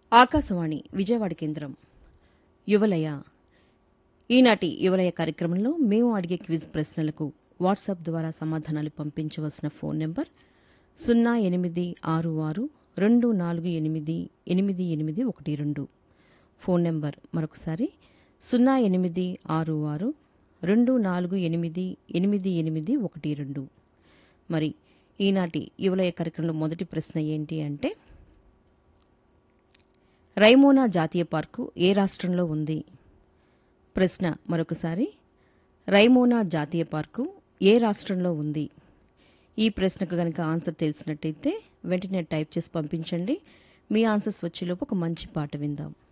ఆకాశవాణి విజయవాడ కేంద్రం యువలయ ఈనాటి యువలయ కార్యక్రమంలో మేము అడిగే క్విజ్ ప్రశ్నలకు వాట్సాప్ ద్వారా సమాధానాలు పంపించవలసిన ఫోన్ నెంబర్ సున్నా ఎనిమిది ఆరు ఆరు రెండు నాలుగు ఎనిమిది ఎనిమిది ఎనిమిది ఒకటి రెండు ఫోన్ నెంబర్ మరొకసారి సున్నా ఎనిమిది ఆరు ఆరు రెండు నాలుగు ఎనిమిది ఎనిమిది ఎనిమిది ఒకటి రెండు మరి ఈనాటి యువలయ కార్యక్రమంలో మొదటి ప్రశ్న ఏంటి అంటే రైమోనా జాతీయ పార్కు ఏ రాష్ట్రంలో ఉంది ప్రశ్న మరొకసారి రైమోనా జాతీయ పార్కు ఏ రాష్ట్రంలో ఉంది ఈ ప్రశ్నకు గనక ఆన్సర్ తెలిసినట్టయితే వెంటనే టైప్ చేసి పంపించండి మీ ఆన్సర్స్ వచ్చేలోపు ఒక మంచి పాట విందాం